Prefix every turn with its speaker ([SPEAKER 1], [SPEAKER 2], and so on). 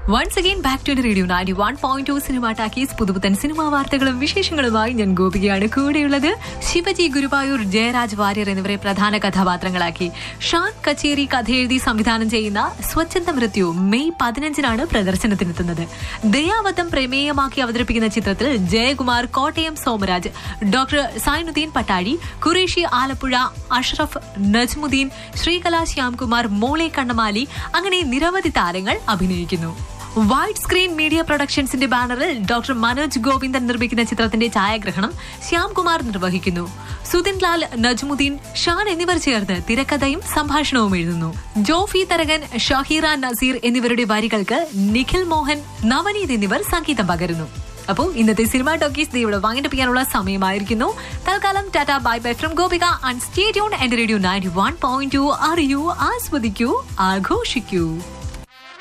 [SPEAKER 1] once again back to radio ninety one point two cinema talkies പുതുപുത്തൻ cinema വാർത്തകളും വിശേഷങ്ങളുമായി ഞാൻ ഗോപികയാണ് കൂടെയുള്ളത് ശിവജി ഗുരുവായൂർ ജയരാജ് വാര്യർ എന്നിവരെ പ്രധാന കഥാപാത്രങ്ങളാക്കി ഷാൻ കച്ചേരി കഥയെഴുതി സംവിധാനം ചെയ്യുന്ന സ്വച്ഛന്ത മൃത്യു മെയ് പതിനഞ്ചിനാണ് പ്രദർശനത്തിനെത്തുന്നത് ദയാവധം പ്രമേയമാക്കി അവതരിപ്പിക്കുന്ന ചിത്രത്തിൽ ജയകുമാർ കോട്ടയം സോമരാജ് ഡോക്ടർ സൈനുദ്ദീൻ പട്ടാഴി ഖുറേഷി ആലപ്പുഴ അഷ്റഫ് നജ്മുദ്ദീൻ ശ്രീകല ശ്യാംകുമാർ മോളെ കണ്ണമാലി അങ്ങനെ നിരവധി താരങ്ങൾ അഭിനയിക്കുന്നു വൈഡ് സ്ക്രീൻ മീഡിയ പ്രൊഡക്ഷൻസിന്റെ ബാനറിൽ ഡോക്ടർ മനോജ് ഗോവിന്ദൻ നിർമ്മിക്കുന്ന ചിത്രത്തിന്റെ ഛായാഗ്രഹണം ശ്യാംകുമാർ നിർവഹിക്കുന്നു സുദിൻ ലാൽ നജ്മുദ്ദീൻ ഷാൻ എന്നിവർ ചേർന്ന് തിരക്കഥയും സംഭാഷണവും എഴുതുന്നു ജോഫി തരകൻ ഷഹീറ നസീർ എന്നിവരുടെ വരികൾക്ക് നിഖിൽ മോഹൻ നവനീത് എന്നിവർ സംഗീതം പകരുന്നു അപ്പോൾ ഇന്നത്തെ സിനിമ ടോക്കീസ് ഇവിടെ വാങ്ങിട്ട് ചെയ്യാനുള്ള സമയമായിരിക്കുന്നു തൽക്കാലം tata bye bye from Gopika and സ്റ്റേഡിയോൺ എന്റെ radio ninety one point two അറിയൂ ആസ്വദിക്കൂ ആഘോഷിക്കൂ